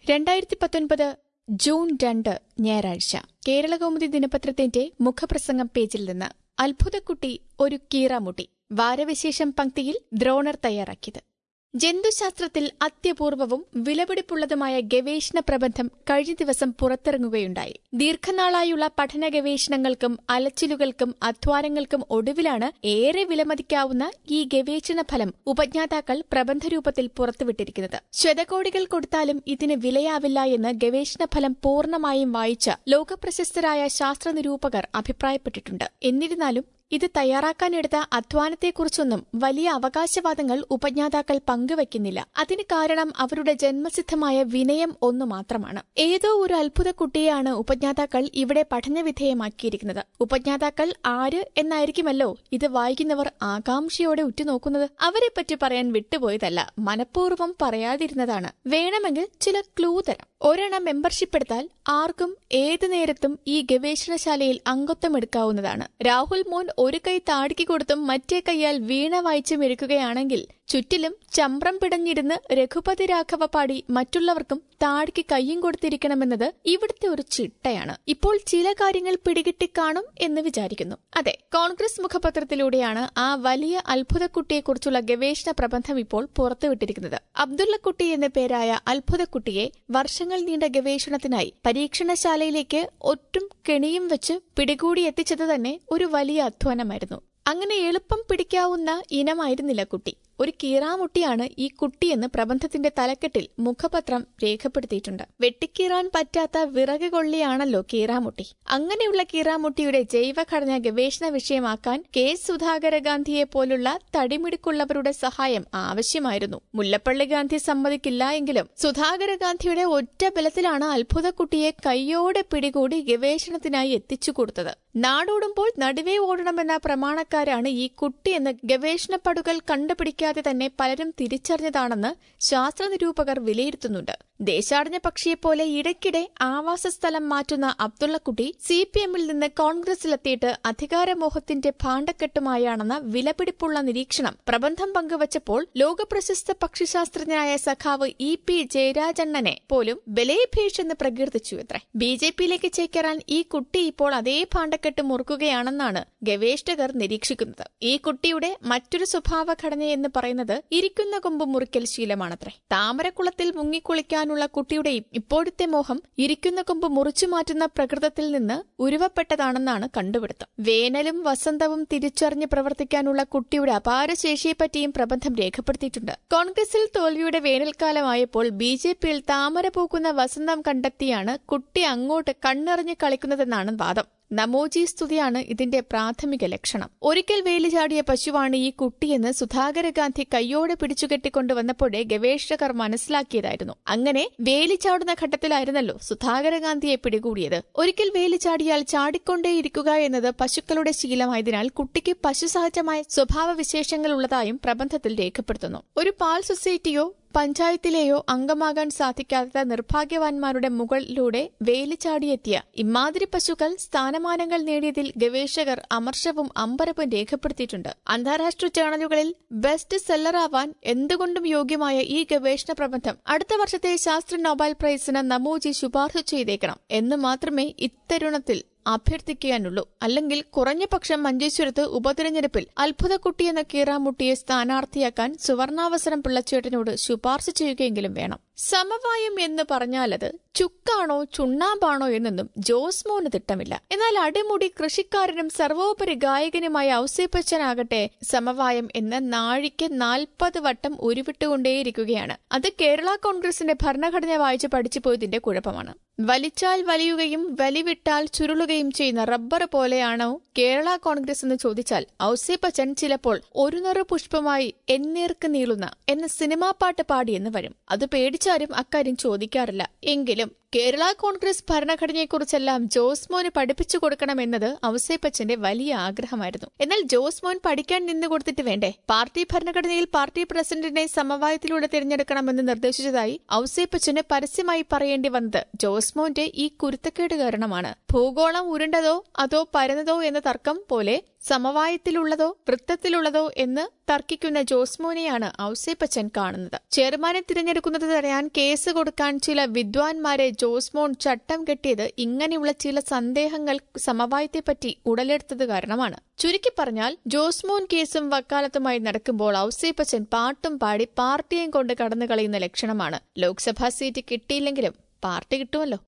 രണ്ടായിരത്തി പത്തൊൻപത് ജൂൺ രണ്ട് ഞായറാഴ്ച കേരളകൗമുദി ദിനപത്രത്തിന്റെ മുഖപ്രസംഗം പേജിൽ നിന്ന് അത്ഭുതക്കുട്ടി ഒരു കീറാമുട്ടി വാരവിശേഷം പങ്ക്തിയിൽ ദ്രോണർ തയ്യാറാക്കിയത് ജന്തുശാസ്ത്രത്തിൽ അത്യപൂർവവും വിലപിടിപ്പുള്ളതുമായ ഗവേഷണ പ്രബന്ധം കഴിഞ്ഞ ദിവസം പുറത്തിറങ്ങുകയുണ്ടായി ദീർഘനാളായുള്ള പഠന ഗവേഷണങ്ങൾക്കും അലച്ചിലുകൾക്കും അധ്വാനങ്ങൾക്കും ഒടുവിലാണ് ഏറെ വിലമതിക്കാവുന്ന ഈ ഗവേഷണ ഫലം ഉപജ്ഞാതാക്കൾ പ്രബന്ധരൂപത്തിൽ പുറത്തുവിട്ടിരിക്കുന്നത് ശതകോടികൾ കൊടുത്താലും ഇതിന് വിലയാവില്ല എന്ന് ഗവേഷണ ഫലം പൂർണ്ണമായും വായിച്ച ലോകപ്രശസ്തരായ ശാസ്ത്ര നിരൂപകർ അഭിപ്രായപ്പെട്ടിട്ടുണ്ട് എന്നിരുന്നാലും ഇത് തയ്യാറാക്കാനെടുത്ത അധ്വാനത്തെക്കുറിച്ചൊന്നും വലിയ അവകാശവാദങ്ങൾ ഉപജ്ഞാതാക്കൾ പങ്കുവയ്ക്കുന്നില്ല അതിന് കാരണം അവരുടെ ജന്മസിദ്ധമായ വിനയം ഒന്നു മാത്രമാണ് ഏതോ ഒരു അത്ഭുത കുട്ടിയെയാണ് ഉപജ്ഞാതാക്കൾ ഇവിടെ പഠനവിധേയമാക്കിയിരിക്കുന്നത് ഉപജ്ഞാതാക്കൾ ആര് എന്നായിരിക്കുമല്ലോ ഇത് വായിക്കുന്നവർ ആകാംക്ഷയോടെ ഉറ്റുനോക്കുന്നത് അവരെപ്പറ്റി പറയാൻ വിട്ടുപോയതല്ല മനഃപൂർവ്വം പറയാതിരുന്നതാണ് വേണമെങ്കിൽ ചില ക്ലൂ തരാം ഒരെണ്ണം മെമ്പർഷിപ്പ് എടുത്താൽ ആർക്കും ഏതു നേരത്തും ഈ ഗവേഷണശാലയിൽ അംഗത്വം എടുക്കാവുന്നതാണ് രാഹുൽ മോൻ ഒരു കൈ താടിക്ക് കൊടുത്തും മറ്റേ കൈയാൽ വീണ വായിച്ചും എടുക്കുകയാണെങ്കിൽ ചുറ്റിലും ചമ്രം പിടഞ്ഞിരുന്ന് രഘുപതി രാഘവ പാടി മറ്റുള്ളവർക്കും താടിക്ക് കയ്യും കൊടുത്തിരിക്കണമെന്നത് ഇവിടുത്തെ ഒരു ചിട്ടയാണ് ഇപ്പോൾ ചില കാര്യങ്ങൾ പിടികിട്ടിക്കാണും എന്ന് വിചാരിക്കുന്നു അതെ കോൺഗ്രസ് മുഖപത്രത്തിലൂടെയാണ് ആ വലിയ അത്ഭുതക്കുട്ടിയെക്കുറിച്ചുള്ള ഗവേഷണ പ്രബന്ധം ഇപ്പോൾ പുറത്തുവിട്ടിരിക്കുന്നത് അബ്ദുള്ളക്കുട്ടി എന്ന പേരായ അത്ഭുതക്കുട്ടിയെ വർഷങ്ങൾ നീണ്ട ഗവേഷണത്തിനായി പരീക്ഷണശാലയിലേക്ക് ഒട്ടും കെണിയും വെച്ച് പിടികൂടി എത്തിച്ചത് തന്നെ ഒരു വലിയ അധ്വാനമായിരുന്നു അങ്ങനെ എളുപ്പം പിടിക്കാവുന്ന ഇനമായിരുന്നില്ല കുട്ടി ഒരു കീറാമുട്ടിയാണ് ഈ കുട്ടിയെന്ന് പ്രബന്ധത്തിന്റെ തലക്കെട്ടിൽ മുഖപത്രം രേഖപ്പെടുത്തിയിട്ടുണ്ട് വെട്ടിക്കീറാൻ പറ്റാത്ത വിറക് കൊള്ളിയാണല്ലോ കീറാമുട്ടി അങ്ങനെയുള്ള കീറാമുട്ടിയുടെ ജൈവഘടന ഗവേഷണ വിഷയമാക്കാൻ കെ സുധാകര ഗാന്ധിയെ പോലുള്ള തടിമിടുക്കുള്ളവരുടെ സഹായം ആവശ്യമായിരുന്നു മുല്ലപ്പള്ളി ഗാന്ധി സമ്മതിക്കില്ല എങ്കിലും സുധാകര ഗാന്ധിയുടെ ഒറ്റ ബലത്തിലാണ് അത്ഭുതക്കുട്ടിയെ കൈയോടെ പിടികൂടി ഗവേഷണത്തിനായി എത്തിച്ചു കൊടുത്തത് നാടോടുമ്പോൾ നടുവേ ഓടണമെന്ന പ്രമാണക്കാരാണ് ഈ കുട്ടി എന്ന ഗവേഷണ പടുകൾ കണ്ടുപിടിക്കാതെ തന്നെ പലരും തിരിച്ചറിഞ്ഞതാണെന്ന് ശാസ്ത്ര നിരൂപകർ വിലയിരുത്തുന്നുണ്ട് ദേശാടന പക്ഷിയെപ്പോലെ ഇടയ്ക്കിടെ ആവാസസ്ഥലം മാറ്റുന്ന അബ്ദുള്ളക്കുട്ടി സി പി എമ്മിൽ നിന്ന് കോൺഗ്രസിലെത്തിയിട്ട് അധികാരമോഹത്തിന്റെ ഭാണ്ഡക്കെട്ടുമായാണെന്ന വിലപിടിപ്പുള്ള നിരീക്ഷണം പ്രബന്ധം പങ്കുവച്ചപ്പോൾ ലോകപ്രശസ്ത പക്ഷിശാസ്ത്രജ്ഞനായ സഖാവ് ഇ പി ജയരാജണ്ണനെ പോലും ബലേഭേഷ് എന്ന് പ്രകീർത്തിച്ചുവത്രേ ബി ജെ പിയിലേക്ക് ചേക്കേറാൻ ഈ കുട്ടി ഇപ്പോൾ അതേ ഭാണ്ഡക്കെട്ട് മുറുക്കുകയാണെന്നാണ് ഗവേഷകർ നിരീക്ഷിക്കുന്നത് ഈ കുട്ടിയുടെ മറ്റൊരു സ്വഭാവഘടനയെന്ന് പറയുന്നത് ഇരിക്കുന്ന കൊമ്പ് മുറിക്കൽ ശീലമാണത്രേ താമരക്കുളത്തിൽ മുങ്ങിക്കുളിക്കാനുള്ള കുട്ടിയുടെ ഇപ്പോഴത്തെ മോഹം ഇരിക്കുന്ന കൊമ്പ് മുറിച്ചു മാറ്റുന്ന പ്രകൃതത്തിൽ നിന്ന് ഉരുവപ്പെട്ടതാണെന്നാണ് കണ്ടുപിടുത്തം വേനലും വസന്തവും തിരിച്ചറിഞ്ഞ് പ്രവർത്തിക്കാനുള്ള കുട്ടിയുടെ അപാര ശേഷിയെപ്പറ്റിയും പ്രബന്ധം രേഖപ്പെടുത്തിയിട്ടുണ്ട് കോൺഗ്രസിൽ തോൽവിയുടെ വേനൽക്കാലമായപ്പോൾ ബി ജെ പിയിൽ താമര പൂക്കുന്ന വസന്തം കണ്ടെത്തിയാണ് കുട്ടി അങ്ങോട്ട് കണ്ണെറിഞ്ഞ് കളിക്കുന്നതെന്നാണ് വാദം നമോജി സ്തുതിയാണ് ഇതിന്റെ പ്രാഥമിക ലക്ഷണം ഒരിക്കൽ വേലി ചാടിയ പശുവാണ് ഈ കുട്ടിയെന്ന് സുധാകര ഗാന്ധി കയ്യോടെ പിടിച്ചുകെട്ടിക്കൊണ്ടുവന്നപ്പോഴേ ഗവേഷകർ മനസ്സിലാക്കിയതായിരുന്നു അങ്ങനെ വേലി ചാടുന്ന ഘട്ടത്തിലായിരുന്നല്ലോ സുധാകര ഗാന്ധിയെ പിടികൂടിയത് ഒരിക്കൽ വേലി ചാടിയാൽ ചാടിക്കൊണ്ടേയിരിക്കുക എന്നത് പശുക്കളുടെ ശീലമായതിനാൽ കുട്ടിക്ക് പശുസഹജമായ സ്വഭാവ വിശേഷങ്ങൾ ഉള്ളതായും പ്രബന്ധത്തിൽ രേഖപ്പെടുത്തുന്നു ഒരു പാൽ സൊസൈറ്റിയോ പഞ്ചായത്തിലെയോ അംഗമാകാൻ സാധിക്കാത്ത നിർഭാഗ്യവാന്മാരുടെ മുകളിലൂടെ വേലിച്ചാടിയെത്തിയ ഇമാതിരി പശുക്കൾ സ്ഥാനമാനങ്ങൾ നേടിയതിൽ ഗവേഷകർ അമർഷവും അമ്പരപ്പും രേഖപ്പെടുത്തിയിട്ടുണ്ട് അന്താരാഷ്ട്ര ജേണലുകളിൽ ബെസ്റ്റ് സെല്ലറാവാൻ എന്തുകൊണ്ടും യോഗ്യമായ ഈ ഗവേഷണ പ്രബന്ധം അടുത്ത വർഷത്തെ ശാസ്ത്ര നോബൽ പ്രൈസിന് നമോജി ശുപാർശ ചെയ്തേക്കണം എന്ന് മാത്രമേ ഇത്തരുണത്തിൽ അഭ്യർത്ഥിക്കാനുള്ളൂ അല്ലെങ്കിൽ കുറഞ്ഞ പക്ഷം മഞ്ചേശ്വരത്ത് ഉപതിരഞ്ഞെടുപ്പിൽ അത്ഭുതക്കുട്ടി എന്ന കീറാമുട്ടിയെ സ്ഥാനാർത്ഥിയാക്കാൻ സുവർണാവസരം പിള്ളച്ചേട്ടനോട് ശുപാർശ ചെയ്യുകയെങ്കിലും വേണം സമവായം എന്ന് പറഞ്ഞാലത് ചുക്കാണോ ചുണ്ണാമ്പാണോ എന്നൊന്നും ജോസ്മോന് തിട്ടമില്ല എന്നാൽ അടിമുടി കൃഷിക്കാരനും സർവോപരി ഗായകനുമായ ഔസേപ്പച്ചനാകട്ടെ സമവായം എന്ന നാഴിക്ക് നാൽപ്പത് വട്ടം ഉരുവിട്ടുകൊണ്ടേയിരിക്കുകയാണ് അത് കേരള കോൺഗ്രസിന്റെ ഭരണഘടന വായിച്ച് പഠിച്ചു പോയതിന്റെ കുഴപ്പമാണ് വലിച്ചാൽ വലിയുകയും വലിവിട്ടാൽ ചുരുളുകയും ചെയ്യുന്ന റബ്ബർ പോലെയാണോ കേരള കോൺഗ്രസ് എന്ന് ചോദിച്ചാൽ ഔസേപ്പച്ചൻ ചിലപ്പോൾ ഒരു നിറ പുഷ്പമായി എന്നേർക്ക് നീളുന്ന എന്ന സിനിമാ പാട്ട് പാടിയെന്ന് വരും അത് പേടിച്ചാരും അക്കാര്യം ചോദിക്കാറില്ല എങ്കിലും കേരള കോൺഗ്രസ് ഭരണഘടനയെക്കുറിച്ചെല്ലാം ജോസ്മോന് പഠിപ്പിച്ചു കൊടുക്കണമെന്നത് ഔസേപ്പച്ചന്റെ വലിയ ആഗ്രഹമായിരുന്നു എന്നാൽ ജോസ്മോൻ പഠിക്കാൻ നിന്നു കൊടുത്തിട്ട് വേണ്ടേ പാർട്ടി ഭരണഘടനയിൽ പാർട്ടി പ്രസിഡന്റിനെ സമവായത്തിലൂടെ തിരഞ്ഞെടുക്കണമെന്ന് നിർദ്ദേശിച്ചതായി ഔസേപ്പച്ചന് പരസ്യമായി പറയേണ്ടി വന്നത് ജോസ് ജോസ്മോന്റെ ഈ കുരുത്തക്കേട് കാരണമാണ് ഭൂഗോളം ഉരുണ്ടതോ അതോ പരന്നതോ എന്ന തർക്കം പോലെ സമവായത്തിലുള്ളതോ വൃത്തത്തിലുള്ളതോ എന്ന് തർക്കിക്കുന്ന ജോസ്മോനെയാണ് ഔസേപ്പച്ചൻ കാണുന്നത് ചെയർമാനെ തിരഞ്ഞെടുക്കുന്നത് തടയാൻ കേസ് കൊടുക്കാൻ ചില വിദ്വാൻമാരെ ജോസ്മോൻ ചട്ടം കെട്ടിയത് ഇങ്ങനെയുള്ള ചില സന്ദേഹങ്ങൾ സമവായത്തെപ്പറ്റി ഉടലെടുത്തത് കാരണമാണ് ചുരുക്കി പറഞ്ഞാൽ ജോസ്മോൻ കേസും വക്കാലത്തുമായി നടക്കുമ്പോൾ ഔസേപ്പച്ചൻ പാട്ടും പാടി പാർട്ടിയും കൊണ്ട് കടന്നു കളയുന്ന ലക്ഷണമാണ് ലോക്സഭാ സീറ്റ് കിട്ടിയില്ലെങ്കിലും പാർട്ടി കിട്ടുമല്ലോ